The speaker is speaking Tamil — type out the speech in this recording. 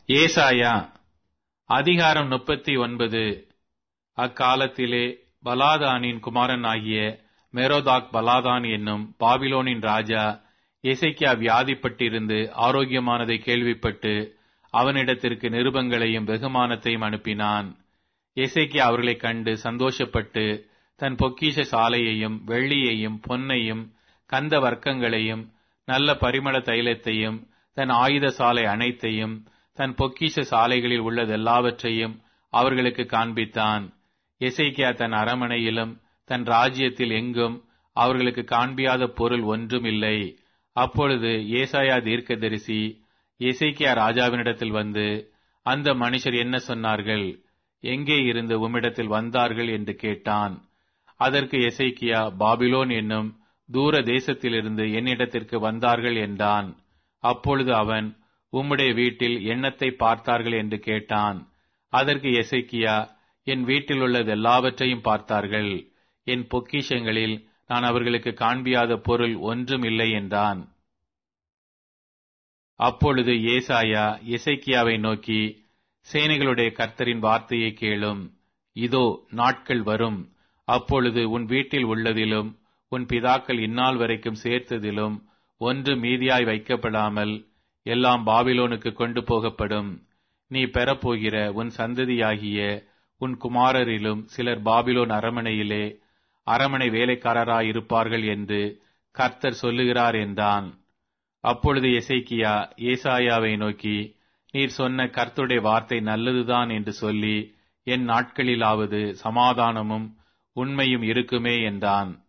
ஏசாயா அதிகாரம் முப்பத்தி ஒன்பது அக்காலத்திலே பலாதானின் குமாரனாகிய மெரோதாக் பலாதான் என்னும் பாபிலோனின் ராஜா எசைக்கியா வியாதிப்பட்டிருந்து ஆரோக்கியமானதை கேள்விப்பட்டு அவனிடத்திற்கு நிருபங்களையும் வெகுமானத்தையும் அனுப்பினான் எசைக்கியா அவர்களைக் கண்டு சந்தோஷப்பட்டு தன் பொக்கிஷ சாலையையும் வெள்ளியையும் பொன்னையும் கந்த வர்க்கங்களையும் நல்ல பரிமள தைலத்தையும் தன் ஆயுத சாலை அனைத்தையும் தன் பொக்கிஷ சாலைகளில் உள்ளதெல்லாவற்றையும் அவர்களுக்கு காண்பித்தான் எசைக்கியா தன் அரமனையிலும் தன் ராஜ்யத்தில் எங்கும் அவர்களுக்கு காண்பியாத பொருள் ஒன்றும் இல்லை அப்பொழுது ஏசாயா தீர்க்கதரிசி எசைக்கியா ராஜாவினிடத்தில் வந்து அந்த மனுஷர் என்ன சொன்னார்கள் எங்கே இருந்து உம்மிடத்தில் வந்தார்கள் என்று கேட்டான் அதற்கு எசைக்கியா பாபிலோன் என்னும் தூர தேசத்திலிருந்து என்னிடத்திற்கு வந்தார்கள் என்றான் அப்பொழுது அவன் உம்முடைய வீட்டில் எண்ணத்தை பார்த்தார்கள் என்று கேட்டான் அதற்கு எசைக்கியா என் வீட்டில் உள்ளது எல்லாவற்றையும் பார்த்தார்கள் என் பொக்கிஷங்களில் நான் அவர்களுக்கு காண்பியாத பொருள் ஒன்றும் இல்லை என்றான் அப்பொழுது ஏசாயா எசைக்கியாவை நோக்கி சேனைகளுடைய கர்த்தரின் வார்த்தையை கேளும் இதோ நாட்கள் வரும் அப்பொழுது உன் வீட்டில் உள்ளதிலும் உன் பிதாக்கள் இந்நாள் வரைக்கும் சேர்த்ததிலும் ஒன்று மீதியாய் வைக்கப்படாமல் எல்லாம் பாபிலோனுக்கு கொண்டு போகப்படும் நீ பெறப்போகிற உன் சந்ததியாகிய உன் குமாரரிலும் சிலர் பாபிலோன் அரமனையிலே அரமனை வேலைக்காரராயிருப்பார்கள் என்று கர்த்தர் சொல்லுகிறார் என்றான் அப்பொழுது எசைக்கியா ஏசாயாவை நோக்கி நீர் சொன்ன கர்த்தருடைய வார்த்தை நல்லதுதான் என்று சொல்லி என் நாட்களிலாவது சமாதானமும் உண்மையும் இருக்குமே என்றான்